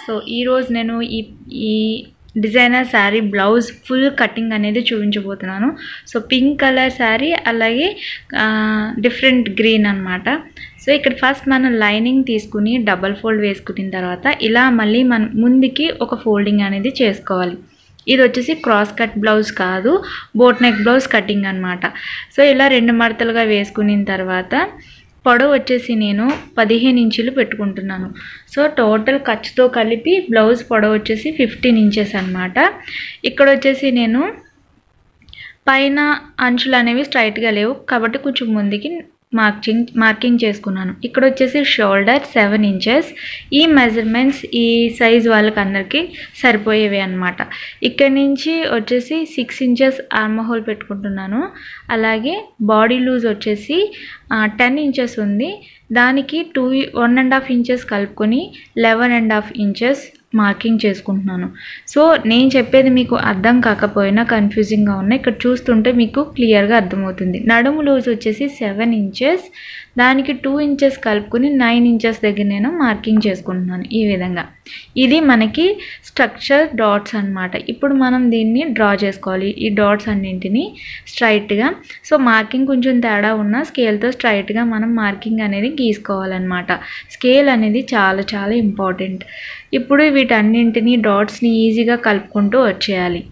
so ఈరోజు నేను ఈ ఈ designer sari blouse full cutting అనేది చూపించబోతున్నాను సో పింక్ కలర్ శారీ అలాగే డిఫరెంట్ గ్రీన్ అనమాట సో ఇక్కడ ఫస్ట్ మనం లైనింగ్ తీసుకుని డబల్ ఫోల్డ్ వేసుకున్న తర్వాత ఇలా మళ్ళీ మన ముందుకి ఒక ఫోల్డింగ్ అనేది చేసుకోవాలి ఇది వచ్చేసి క్రాస్ కట్ బ్లౌజ్ కాదు బోట్ నెక్ బ్లౌజ్ కటింగ్ అనమాట సో ఇలా రెండు మడతలుగా వేసుకున్న తర్వాత పొడవు వచ్చేసి నేను పదిహేను ఇంచులు పెట్టుకుంటున్నాను సో టోటల్ ఖర్చుతో కలిపి బ్లౌజ్ పొడవు వచ్చేసి ఫిఫ్టీన్ ఇంచెస్ అనమాట ఇక్కడ వచ్చేసి నేను పైన అంచులు అనేవి స్ట్రైట్గా లేవు కాబట్టి కొంచెం ముందుకి మార్కింగ్ మార్కింగ్ చేసుకున్నాను ఇక్కడ వచ్చేసి షోల్డర్ సెవెన్ ఇంచెస్ ఈ మెజర్మెంట్స్ ఈ సైజ్ వాళ్ళకి అందరికీ సరిపోయేవి అనమాట ఇక్కడ నుంచి వచ్చేసి సిక్స్ ఇంచెస్ ఆర్మ్ హోల్ పెట్టుకుంటున్నాను అలాగే బాడీ లూజ్ వచ్చేసి టెన్ ఇంచెస్ ఉంది దానికి two one and half inches కలుపుకొని eleven and half inches marking చేసుకుంటున్నాను సో నేను చెప్పేది మీకు అర్థం కాకపోయినా కన్ఫ్యూజింగ్గా ఉన్నాయి ఇక్కడ చూస్తుంటే మీకు క్లియర్గా అర్థమవుతుంది నడుము లూజ్ వచ్చేసి సెవెన్ ఇంచెస్ దానికి టూ ఇంచెస్ కలుపుకొని నైన్ ఇంచెస్ దగ్గర నేను మార్కింగ్ చేసుకుంటున్నాను ఈ విధంగా ఇది మనకి స్ట్రక్చర్ డాట్స్ అనమాట ఇప్పుడు మనం దీన్ని డ్రా చేసుకోవాలి ఈ డాట్స్ అన్నింటినీ స్ట్రైట్గా సో మార్కింగ్ కొంచెం తేడా ఉన్న స్కేల్తో స్ట్రైట్గా మనం మార్కింగ్ అనేది గీసుకోవాలన్నమాట స్కేల్ అనేది చాలా చాలా ఇంపార్టెంట్ ఇప్పుడు వీటన్నింటినీ డాట్స్ని ఈజీగా కలుపుకుంటూ వచ్చేయాలి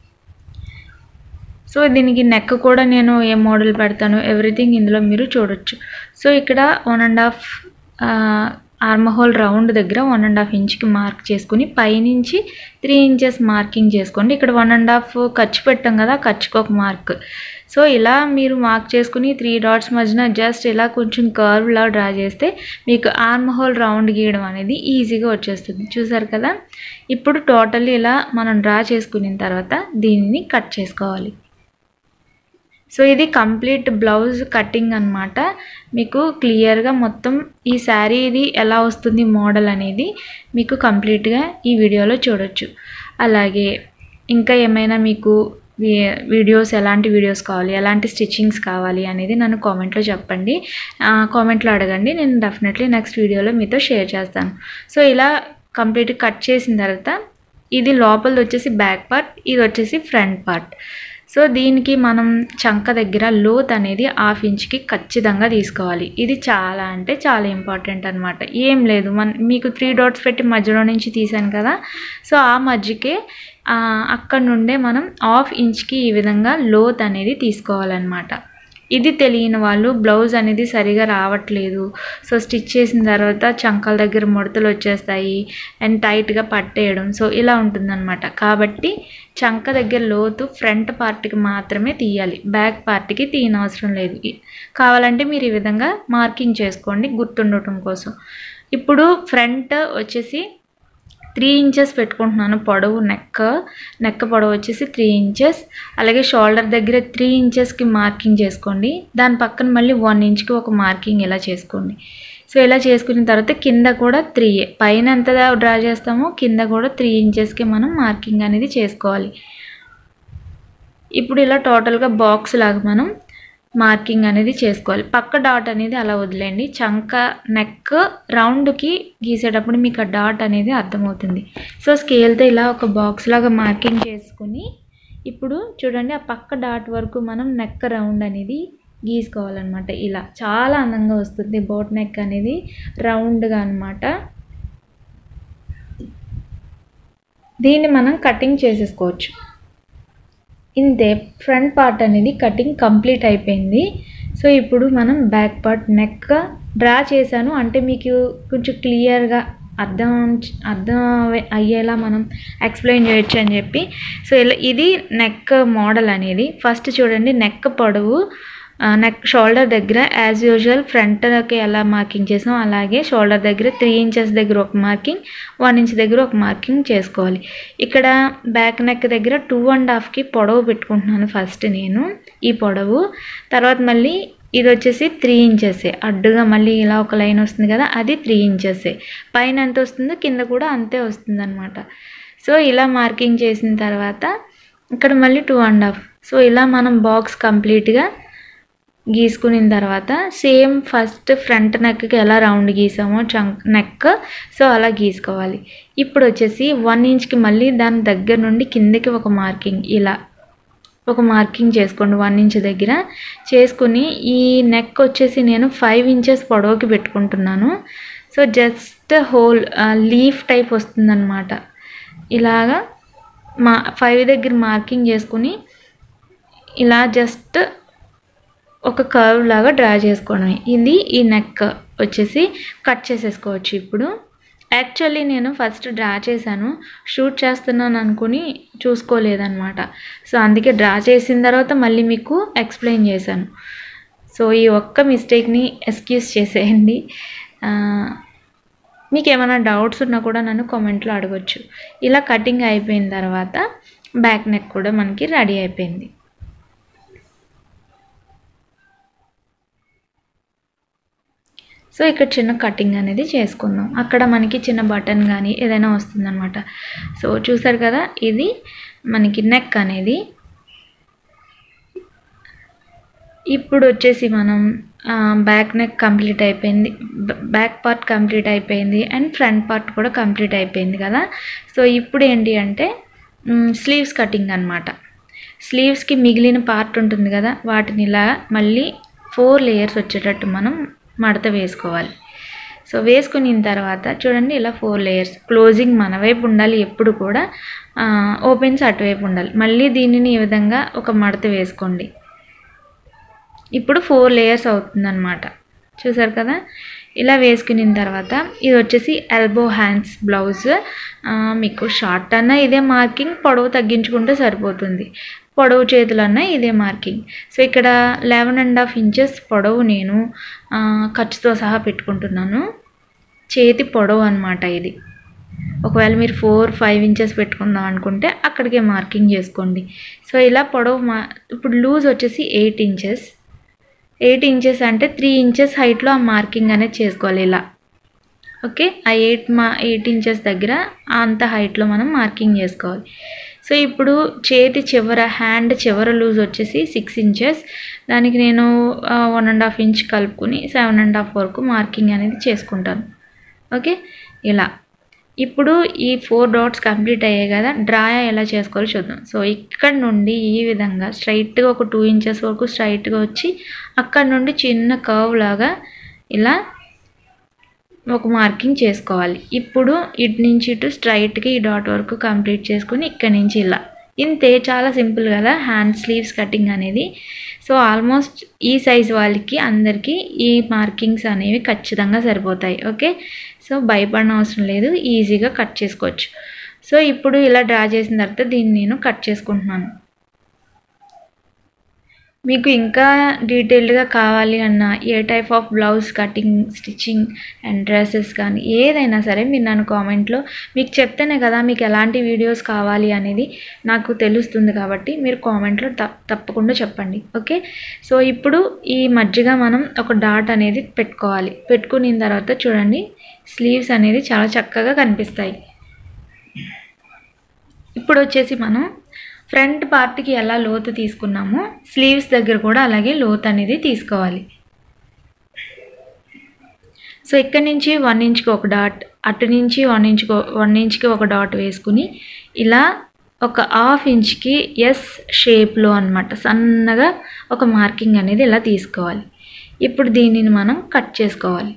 సో దీనికి నెక్ కూడా నేను ఏ మోడల్ పెడతాను ఎవ్రీథింగ్ ఇందులో మీరు చూడొచ్చు సో ఇక్కడ one and half arm hole round దగ్గర వన్ అండ్ హాఫ్ ఇంచ్కి మార్క్ చేసుకుని పైనుంచి త్రీ ఇంచెస్ మార్కింగ్ చేసుకోండి ఇక్కడ వన్ అండ్ హాఫ్ ఖర్చు పెట్టాం కదా ఖర్చుకు ఒక మార్క్ సో ఇలా మీరు మార్క్ చేసుకుని త్రీ డాట్స్ మధ్యన జస్ట్ ఇలా కొంచెం కర్వ్లా డ్రా చేస్తే మీకు ఆర్మ్ హోల్ రౌండ్ గీయడం అనేది ఈజీగా వచ్చేస్తుంది చూసారు కదా ఇప్పుడు టోటల్లీ ఇలా మనం డ్రా చేసుకున్న తర్వాత దీనిని కట్ చేసుకోవాలి సో ఇది కంప్లీట్ బ్లౌజ్ కటింగ్ అనమాట మీకు క్లియర్గా మొత్తం ఈ శారీ ఇది ఎలా వస్తుంది మోడల్ అనేది మీకు కంప్లీట్గా ఈ వీడియోలో చూడొచ్చు అలాగే ఇంకా ఏమైనా మీకు వీడియోస్ ఎలాంటి వీడియోస్ కావాలి ఎలాంటి స్టిచ్చింగ్స్ కావాలి అనేది నన్ను కామెంట్లో చెప్పండి కామెంట్లో అడగండి నేను డెఫినెట్లీ నెక్స్ట్ వీడియోలో మీతో షేర్ చేస్తాను సో ఇలా కంప్లీట్ కట్ చేసిన తర్వాత ఇది లోపలిది వచ్చేసి బ్యాక్ పార్ట్ ఇది వచ్చేసి ఫ్రంట్ పార్ట్ సో దీనికి మనం చంక దగ్గర లోత్ అనేది హాఫ్ ఇంచ్కి ఖచ్చితంగా తీసుకోవాలి ఇది చాలా అంటే చాలా ఇంపార్టెంట్ అనమాట ఏం లేదు మన మీకు త్రీ డాట్స్ పెట్టి మధ్యలో నుంచి తీసాను కదా సో ఆ మధ్యకే అక్కడ నుండే మనం హాఫ్ ఇంచ్కి ఈ విధంగా లోత్ అనేది తీసుకోవాలన్నమాట ఇది తెలియని వాళ్ళు బ్లౌజ్ అనేది సరిగా రావట్లేదు సో స్టిచ్ చేసిన తర్వాత చంకల దగ్గర ముడతలు వచ్చేస్తాయి అండ్ టైట్గా పట్టేయడం సో ఇలా ఉంటుందన్నమాట కాబట్టి చంక దగ్గర లోతు ఫ్రంట్ పార్ట్కి మాత్రమే తీయాలి బ్యాక్ పార్ట్కి తీయనవసరం లేదు కావాలంటే మీరు ఈ విధంగా మార్కింగ్ చేసుకోండి గుర్తుండటం కోసం ఇప్పుడు ఫ్రంట్ వచ్చేసి త్రీ ఇంచెస్ పెట్టుకుంటున్నాను పొడవు నెక్ నెక్ పొడవు వచ్చేసి త్రీ ఇంచెస్ అలాగే షోల్డర్ దగ్గర త్రీ ఇంచెస్కి మార్కింగ్ చేసుకోండి దాని పక్కన మళ్ళీ వన్ ఇంచ్కి ఒక మార్కింగ్ ఇలా చేసుకోండి సో ఇలా చేసుకున్న తర్వాత కింద కూడా త్రీ పైన ఎంత డ్రా చేస్తామో కింద కూడా త్రీ ఇంచెస్కి మనం మార్కింగ్ అనేది చేసుకోవాలి ఇప్పుడు ఇలా టోటల్గా బాక్స్ లాగా మనం మార్కింగ్ అనేది చేసుకోవాలి పక్క డాట్ అనేది అలా వదిలేండి చంక నెక్ రౌండ్కి గీసేటప్పుడు మీకు ఆ డాట్ అనేది అర్థమవుతుంది సో స్కేల్తో ఇలా ఒక బాక్స్ లాగా మార్కింగ్ చేసుకుని ఇప్పుడు చూడండి ఆ పక్క డాట్ వరకు మనం నెక్ రౌండ్ అనేది గీసుకోవాలన్నమాట ఇలా చాలా అందంగా వస్తుంది బోట్ నెక్ అనేది రౌండ్గా అనమాట దీన్ని మనం కటింగ్ చేసేసుకోవచ్చు ఇంతే ఫ్రంట్ పార్ట్ అనేది కటింగ్ కంప్లీట్ అయిపోయింది సో ఇప్పుడు మనం బ్యాక్ పార్ట్ నెక్ డ్రా చేశాను అంటే మీకు కొంచెం క్లియర్గా అర్థం అర్థం అయ్యేలా మనం ఎక్స్ప్లెయిన్ చేయొచ్చు అని చెప్పి సో ఇలా ఇది నెక్ మోడల్ అనేది ఫస్ట్ చూడండి నెక్ పొడవు నెక్ షోల్డర్ దగ్గర యాజ్ యూజువల్ ఫ్రంట్కి ఎలా మార్కింగ్ చేసాం అలాగే షోల్డర్ దగ్గర త్రీ ఇంచెస్ దగ్గర ఒక మార్కింగ్ వన్ ఇంచ్ దగ్గర ఒక మార్కింగ్ చేసుకోవాలి ఇక్కడ బ్యాక్ నెక్ దగ్గర టూ అండ్ హాఫ్కి పొడవు పెట్టుకుంటున్నాను ఫస్ట్ నేను ఈ పొడవు తర్వాత మళ్ళీ ఇది వచ్చేసి త్రీ ఇంచెసే అడ్డుగా మళ్ళీ ఇలా ఒక లైన్ వస్తుంది కదా అది త్రీ ఇంచెసే పైన ఎంత వస్తుందో కింద కూడా అంతే వస్తుంది అనమాట సో ఇలా మార్కింగ్ చేసిన తర్వాత ఇక్కడ మళ్ళీ టూ అండ్ హాఫ్ సో ఇలా మనం బాక్స్ కంప్లీట్గా గీసుకున్న తర్వాత సేమ్ ఫస్ట్ ఫ్రంట్ నెక్కి ఎలా రౌండ్ గీసామో చంక్ నెక్ సో అలా గీసుకోవాలి ఇప్పుడు వచ్చేసి వన్ ఇంచ్కి మళ్ళీ దాని దగ్గర నుండి కిందకి ఒక మార్కింగ్ ఇలా ఒక మార్కింగ్ చేసుకోండి వన్ ఇంచ్ దగ్గర చేసుకుని ఈ నెక్ వచ్చేసి నేను ఫైవ్ ఇంచెస్ పొడవుకి పెట్టుకుంటున్నాను so just whole leaf type వస్తుందన్నమాట ఇలాగా మా ఫైవ్ దగ్గర మార్కింగ్ చేసుకుని ఇలా జస్ట్ ఒక కర్వ్ లాగా డ్రా చేసుకోవడమే ఇది ఈ నెక్ వచ్చేసి కట్ చేసేసుకోవచ్చు ఇప్పుడు యాక్చువల్లీ నేను ఫస్ట్ డ్రా చేశాను షూట్ చేస్తున్నాను అనుకుని చూసుకోలేదన్నమాట సో అందుకే డ్రా చేసిన తర్వాత మళ్ళీ మీకు ఎక్స్ప్లెయిన్ చేశాను సో ఈ ఒక్క మిస్టేక్ని ఎక్స్క్యూజ్ చేసేయండి ఆ, మీకు ఏమైనా డౌట్స్ ఉన్నా కూడా నన్ను కామెంట్లో అడగొచ్చు ఇలా కటింగ్ అయిపోయిన తర్వాత బ్యాక్ నెక్ కూడా మనకి రెడీ అయిపోయింది సో ఇక్కడ చిన్న కటింగ్ అనేది చేసుకుందాం అక్కడ మనకి చిన్న బటన్ కానీ ఏదైనా వస్తుందన్నమాట సో చూసారు కదా ఇది మనకి నెక్ అనేది ఇప్పుడు వచ్చేసి మనం బ్యాక్ నెక్ కంప్లీట్ అయిపోయింది బ్యాక్ పార్ట్ కంప్లీట్ అయిపోయింది అండ్ ఫ్రంట్ పార్ట్ కూడా కంప్లీట్ అయిపోయింది కదా సో ఇప్పుడు ఏంటి అంటే స్లీవ్స్ కటింగ్ అనమాట స్లీవ్స్కి మిగిలిన పార్ట్ ఉంటుంది కదా వాటిని ఇలా మళ్ళీ ఫోర్ లేయర్స్ వచ్చేటట్టు మనం మడత వేసుకోవాలి సో వేసుకున్న తర్వాత చూడండి ఇలా ఫోర్ లేయర్స్ క్లోజింగ్ మన వైపు ఉండాలి ఎప్పుడు కూడా ఓపెన్స్ అటువైపు ఉండాలి మళ్ళీ దీనిని ఈ విధంగా ఒక మడత వేసుకోండి ఇప్పుడు ఫోర్ లేయర్స్ అవుతుందన్నమాట చూసారు కదా ఇలా వేసుకున్న తర్వాత ఇది వచ్చేసి ఎల్బో హ్యాండ్స్ బ్లౌజ్ మీకు షార్ట్ అన్నా ఇదే మార్కింగ్ పొడవు తగ్గించుకుంటే సరిపోతుంది పొడవు చేతులన్నా ఇదే మార్కింగ్ సో ఇక్కడ లెవెన్ అండ్ హాఫ్ ఇంచెస్ పొడవు నేను ఆ, ఖర్చుతో సహా పెట్టుకుంటున్నాను చేతి పొడవు అనమాట ఇది ఒకవేళ మీరు ఫోర్ ఫైవ్ ఇంచెస్ పెట్టుకుందాం అనుకుంటే అక్కడికే మార్కింగ్ చేసుకోండి సో ఇలా పొడవు మా ఇప్పుడు లూజ్ వచ్చేసి ఎయిట్ ఇంచెస్ ఎయిట్ ఇంచెస్ అంటే త్రీ ఇంచెస్ హైట్లో ఆ మార్కింగ్ అనేది చేసుకోవాలి ఇలా ఓకే ఆ ఎయిట్ మా ఎయిట్ ఇంచెస్ దగ్గర అంత హైట్లో మనం మార్కింగ్ చేసుకోవాలి సో ఇప్పుడు చేతి చివర హ్యాండ్ చివర లూజ్ వచ్చేసి సిక్స్ ఇంచెస్ దానికి నేను వన్ అండ్ హాఫ్ ఇంచ్ కలుపుకుని సెవెన్ అండ్ హాఫ్ వరకు మార్కింగ్ అనేది చేసుకుంటాను ఓకే ఇలా ఇప్పుడు ఈ ఫోర్ డాట్స్ కంప్లీట్ అయ్యాయి కదా డ్రా ఎలా చేసుకోవాలో చూద్దాం సో ఇక్కడ నుండి ఈ విధంగా స్ట్రైట్గా ఒక టూ ఇంచెస్ వరకు స్ట్రైట్గా వచ్చి అక్కడ నుండి చిన్న కర్వ్ లాగా ఇలా ఒక మార్కింగ్ చేసుకోవాలి ఇప్పుడు ఇటు నుంచి ఇటు స్ట్రైట్గా ఈ డాట్ వరకు కంప్లీట్ చేసుకుని ఇక్కడ నుంచి ఇలా ఇంతే చాలా సింపుల్ కదా హ్యాండ్ స్లీవ్స్ కటింగ్ అనేది సో ఆల్మోస్ట్ ఈ సైజ్ వాళ్ళకి అందరికీ ఈ మార్కింగ్స్ అనేవి ఖచ్చితంగా సరిపోతాయి ఓకే సో భయపడిన అవసరం లేదు ఈజీగా కట్ చేసుకోవచ్చు సో ఇప్పుడు ఇలా డ్రా చేసిన తర్వాత దీన్ని నేను కట్ చేసుకుంటున్నాను మీకు ఇంకా డీటెయిల్డ్గా కావాలి అన్న ఏ type of blouse cutting stitching and dresses కానీ ఏదైనా సరే మీరు నన్ను కామెంట్లో మీకు చెప్తేనే కదా మీకు ఎలాంటి వీడియోస్ కావాలి అనేది నాకు తెలుస్తుంది కాబట్టి మీరు కామెంట్లో త తప్పకుండా చెప్పండి ఓకే సో ఇప్పుడు ఈ మధ్యగా మనం ఒక డాట్ అనేది పెట్టుకోవాలి పెట్టుకున్న తర్వాత చూడండి స్లీవ్స్ అనేది చాలా చక్కగా కనిపిస్తాయి ఇప్పుడు వచ్చేసి మనం ఫ్రంట్ పార్ట్కి ఎలా లోతు తీసుకున్నామో స్లీవ్స్ దగ్గర కూడా అలాగే లోతు అనేది తీసుకోవాలి సో ఇక్కడ నుంచి వన్ ఇంచ్కి ఒక డాట్ అటు నుంచి వన్ ఇంచ్కి వన్ ఇంచ్కి ఒక డాట్ వేసుకుని ఇలా ఒక హాఫ్ ఇంచ్కి ఎస్ షేప్లో అనమాట సన్నగా ఒక మార్కింగ్ అనేది ఇలా తీసుకోవాలి ఇప్పుడు దీనిని మనం కట్ చేసుకోవాలి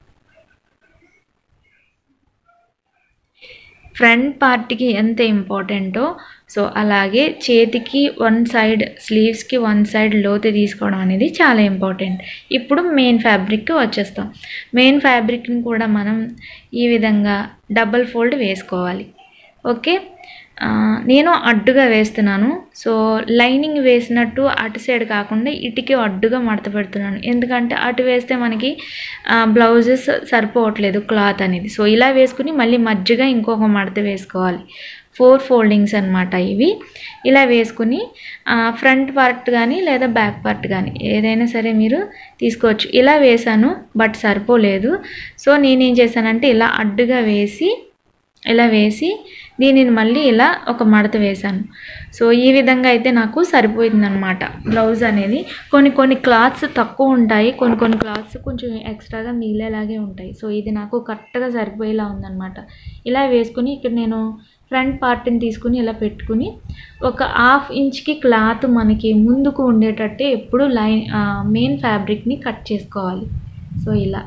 ఫ్రంట్ పార్ట్కి ఎంత ఇంపార్టెంటో సో అలాగే చేతికి వన్ సైడ్ స్లీవ్స్కి వన్ సైడ్ లోతు తీసుకోవడం అనేది చాలా ఇంపార్టెంట్ ఇప్పుడు మెయిన్ ఫ్యాబ్రిక్కి వచ్చేస్తాం మెయిన్ ఫ్యాబ్రిక్ని కూడా మనం ఈ విధంగా డబల్ ఫోల్డ్ వేసుకోవాలి ఓకే ఆ, నేను అడ్డుగా వేస్తున్నాను సో లైనింగ్ వేసినట్టు అటు సైడ్ కాకుండా ఇటుకి అడ్డుగా మడత పెడుతున్నాను ఎందుకంటే అటు వేస్తే మనకి బ్లౌజెస్ సరిపోవట్లేదు క్లాత్ అనేది సో ఇలా వేసుకుని మళ్ళీ మధ్యగా ఇంకొక మడత వేసుకోవాలి ఫోర్ ఫోల్డింగ్స్ అనమాట ఇవి ఇలా వేసుకుని ఫ్రంట్ పార్ట్ కానీ లేదా బ్యాక్ పార్ట్ కానీ ఏదైనా సరే మీరు తీసుకోవచ్చు ఇలా వేసాను బట్ సరిపోలేదు సో నేనేం చేశానంటే ఇలా అడ్డుగా వేసి ఇలా వేసి దీనిని మళ్ళీ ఇలా ఒక మడత వేశాను సో ఈ విధంగా అయితే నాకు సరిపోయిందనమాట బ్లౌజ్ అనేది కొన్ని కొన్ని క్లాత్స్ తక్కువ ఉంటాయి కొన్ని కొన్ని క్లాత్స్ కొంచెం ఎక్స్ట్రాగా మిగిలేలాగే ఉంటాయి సో ఇది నాకు కరెక్ట్గా సరిపోయేలా ఉందన్నమాట ఇలా వేసుకుని ఇక్కడ నేను ఫ్రంట్ పార్ట్ని తీసుకుని ఇలా పెట్టుకుని ఒక హాఫ్ ఇంచ్కి క్లాత్ మనకి ముందుకు ఉండేటట్టే ఎప్పుడు లైన్ మెయిన్ ఫ్యాబ్రిక్ని కట్ చేసుకోవాలి సో ఇలా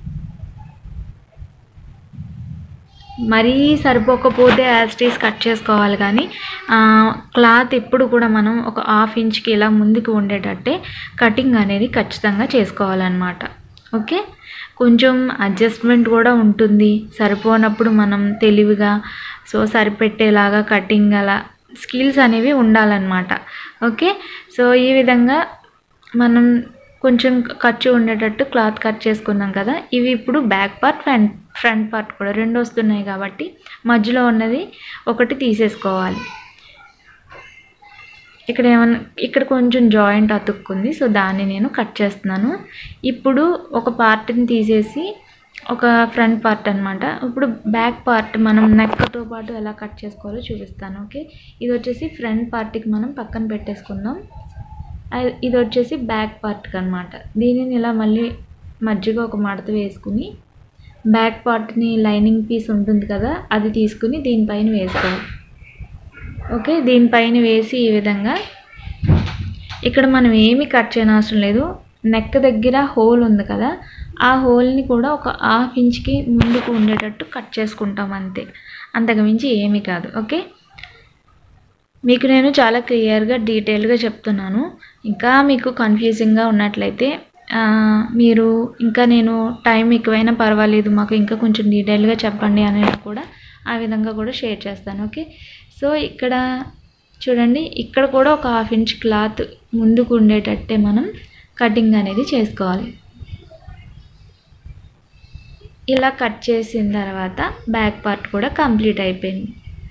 మరీ సరిపోకపోతే యాస్టీస్ కట్ చేసుకోవాలి కానీ క్లాత్ ఎప్పుడు కూడా మనం ఒక హాఫ్ ఇంచ్కి ఇలా ముందుకు ఉండేటట్టే కటింగ్ అనేది ఖచ్చితంగా చేసుకోవాలన్నమాట ఓకే కొంచెం అడ్జస్ట్మెంట్ కూడా ఉంటుంది సరిపోనప్పుడు మనం తెలివిగా సో సరిపెట్టేలాగా కటింగ్ అలా స్కిల్స్ అనేవి ఉండాలన్నమాట ఓకే సో ఈ విధంగా మనం కొంచెం ఖర్చు ఉండేటట్టు క్లాత్ కట్ చేసుకున్నాం కదా ఇవి ఇప్పుడు back part front front part కూడా రెండు వస్తున్నాయి కాబట్టి మధ్యలో ఉన్నది ఒకటి తీసేసుకోవాలి ఇక్కడ ఏమన్నా ఇక్కడ కొంచెం జాయింట్ అతుక్కుంది సో దాన్ని నేను కట్ చేస్తున్నాను ఇప్పుడు ఒక పార్ట్ని తీసేసి ఒక ఫ్రంట్ పార్ట్ అనమాట ఇప్పుడు బ్యాక్ పార్ట్ మనం నెక్కతో పాటు ఎలా కట్ చేసుకోవాలో చూపిస్తాను ఓకే ఇది వచ్చేసి ఫ్రంట్ పార్ట్కి మనం పక్కన పెట్టేసుకుందాం అది- ఇది వచ్చేసి బ్యాక్ పార్ట్కి అనమాట దీనిని ఇలా మళ్ళీ మధ్యగా ఒక మడత వేసుకుని బ్యాక్ పార్ట్ని లైనింగ్ పీస్ ఉంటుంది కదా అది తీసుకుని దీనిపైన వేసుకోవాలి ఓకే దీనిపైన వేసి ఈ విధంగా ఇక్కడ మనం ఏమి కట్ చేయని అవసరం లేదు నెక్ దగ్గర హోల్ ఉంది కదా ఆ హోల్ని కూడా ఒక హాఫ్ ఇంచ్కి ముందుకు ఉండేటట్టు కట్ చేసుకుంటాం అంతే అంతకు మించి ఏమీ కాదు ఓకే మీకు నేను చాలా క్లియర్గా డీటెయిల్గా చెప్తున్నాను ఇంకా మీకు కన్ఫ్యూజింగ్గా ఉన్నట్లయితే ఆ, మీరు ఇంకా నేను టైం ఎక్కువైనా పర్వాలేదు మాకు ఇంకా కొంచెం డీటెయిల్గా చెప్పండి అనేది కూడా ఆ విధంగా కూడా షేర్ చేస్తాను ఓకే సో ఇక్కడ చూడండి ఇక్కడ కూడా ఒక హాఫ్ ఇంచ్ క్లాత్ ముందుకు ఉండేటట్టే మనం కటింగ్ అనేది చేసుకోవాలి ఇలా కట్ చేసిన తర్వాత బ్యాక్ పార్ట్ కూడా కంప్లీట్ అయిపోయింది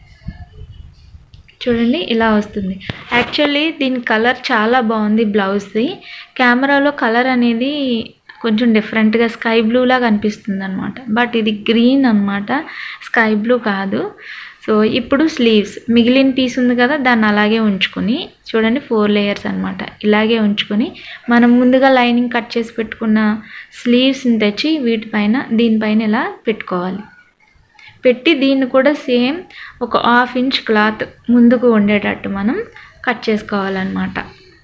చూడండి ఇలా వస్తుంది యాక్చువల్లీ దీని కలర్ చాలా బాగుంది బ్లౌజ్ది కెమెరాలో కలర్ అనేది కొంచెం డిఫరెంట్గా స్కై బ్లూలా కనిపిస్తుంది అనమాట బట్ ఇది గ్రీన్ అనమాట స్కై బ్లూ కాదు సో ఇప్పుడు స్లీవ్స్ మిగిలిన పీస్ ఉంది కదా దాన్ని అలాగే ఉంచుకొని చూడండి ఫోర్ లేయర్స్ అనమాట ఇలాగే ఉంచుకొని మనం ముందుగా లైనింగ్ కట్ చేసి పెట్టుకున్న స్లీవ్స్ని తెచ్చి వీటిపైన దీనిపైన ఇలా పెట్టుకోవాలి పెట్టి దీన్ని కూడా సేమ్ ఒక హాఫ్ ఇంచ్ క్లాత్ ముందుకు ఉండేటట్టు మనం కట్ చేసుకోవాలన్నమాట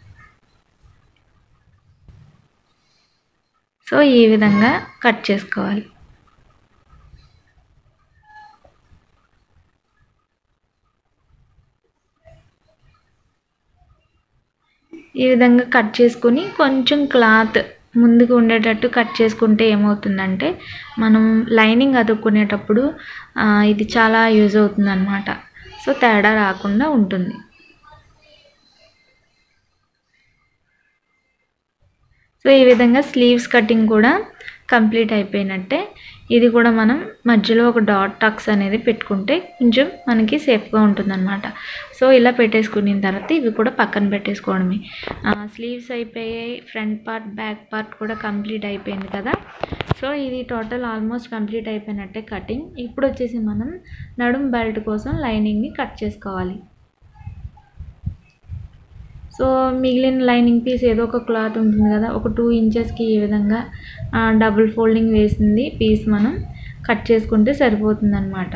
సో ఈ విధంగా కట్ చేసుకోవాలి ఈ విధంగా కట్ చేసుకుని కొంచెం క్లాత్ ముందుకు ఉండేటట్టు కట్ చేసుకుంటే ఏమవుతుందంటే మనం లైనింగ్ అతుక్కునేటప్పుడు ఆ, ఇది చాలా యూజ్ అవుతుంది అనమాట సో తేడా రాకుండా ఉంటుంది సో ఈ విధంగా స్లీవ్స్ కటింగ్ కూడా కంప్లీట్ అయిపోయినట్టే ఇది కూడా మనం మధ్యలో ఒక డాట్ టక్స్ అనేది పెట్టుకుంటే కొంచెం మనకి సేఫ్గా ఉంటుందన్నమాట సో ఇలా పెట్టేసుకున్న తర్వాత ఇవి కూడా పక్కన పెట్టేసుకోవడమే స్లీవ్స్ అయిపోయాయి ఫ్రంట్ పార్ట్ బ్యాక్ పార్ట్ కూడా కంప్లీట్ అయిపోయింది కదా సో ఇది టోటల్ ఆల్మోస్ట్ కంప్లీట్ అయిపోయినట్టే కటింగ్ ఇప్పుడు వచ్చేసి మనం నడుం బెల్ట్ కోసం లైనింగ్ని కట్ చేసుకోవాలి సో మిగిలిన లైనింగ్ పీస్ ఏదో ఒక క్లాత్ ఉంటుంది కదా ఒక టూ ఇంచెస్కి ఈ విధంగా డబుల్ ఫోల్డింగ్ వేసింది పీస్ మనం కట్ చేసుకుంటే సరిపోతుంది అనమాట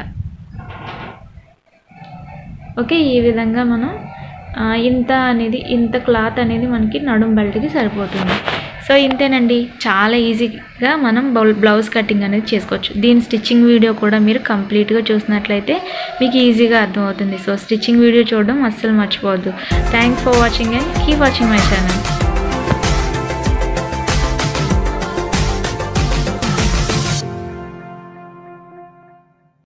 ఓకే ఈ విధంగా మనం ఆ, ఇంత అనేది ఇంత క్లాత్ అనేది మనకి నడుం బెల్ట్కి సరిపోతుంది సో ఇంతేనండి చాలా ఈజీగా మనం బౌల్ బ్లౌజ్ కటింగ్ అనేది చేసుకోవచ్చు దీని స్టిచ్చింగ్ వీడియో కూడా మీరు కంప్లీట్గా చూసినట్లయితే మీకు ఈజీగా అర్థమవుతుంది సో స్టిచ్చింగ్ వీడియో చూడడం అస్సలు మర్చిపోవద్దు thanks for watching and keep watching my channel